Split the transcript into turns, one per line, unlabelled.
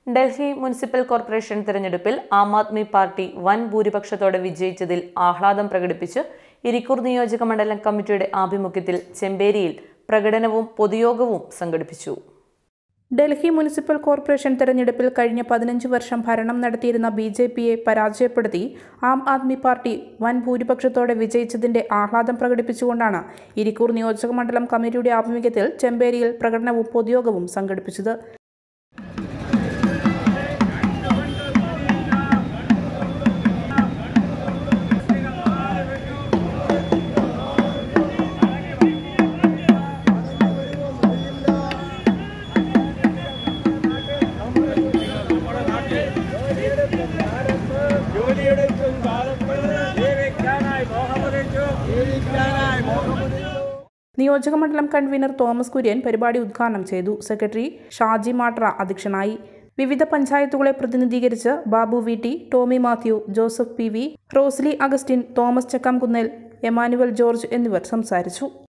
Delhi municipal corporation തെരഞ്ഞെടുപ്പിൽ ആം Aadmi party വൻ ഭൂരിപക്ഷത്തോടെ വിജയിച്ചതിൽ ആഹ്ലാദം പ്രകടിപ്പിച്ച് ഇരിക്കൂർ നിയോജക മണ്ഡലം കമ്മിറ്റിയുടെ ആഭിമുഖ്യത്തിൽ ചെമ്പേരിയിൽ പ്രകടനവും പൊതുയോഗവും സംഘടിപ്പിച്ചു
ഡൽഹി മുനിസിപ്പൽ കോർപ്പറേഷൻ തെരഞ്ഞെടുപ്പിൽ കഴിഞ്ഞ പതിനഞ്ച് വർഷം ഭരണം നടത്തിയിരുന്ന ബി ജെ പിയെ പരാജയപ്പെടുത്തി ആം ആദ്മി പാർട്ടി വൻ ഭൂരിപക്ഷത്തോടെ വിജയിച്ചതിന്റെ ആഹ്ലാദം പ്രകടിപ്പിച്ചുകൊണ്ടാണ് ഇരിക്കൂർ നിയോജക മണ്ഡലം കമ്മിറ്റിയുടെ ആഭിമുഖ്യത്തിൽ ചെമ്പേരിയിൽ പ്രകടനവും പൊതുയോഗവും സംഘടിപ്പിച്ചത്
ജോലിയുടെ കാലത്ത് ജീവിക്കാനായി മോഹമുദിച്ചു ജീവിക്കാനായി മോഹമുദിച്ചു
നിയോജക മണ്ഡലം കൺവീനർ തോമസ് കുര്യൻ പരിപാടി ഉദ്ഘാടനം ചെയ്തു സെക്രട്ടറി ഷാജി മാട്ര അധ്യക്ഷനായി വിവിധ പഞ്ചായത്തുകളെ പ്രതിനിധീകരിച്ച് Babu V T Tomy Mathew Joseph P V Rosly Augustine Thomas Chakkamkunnel Emmanuel George എന്നിവർ സംസാരിച്ചു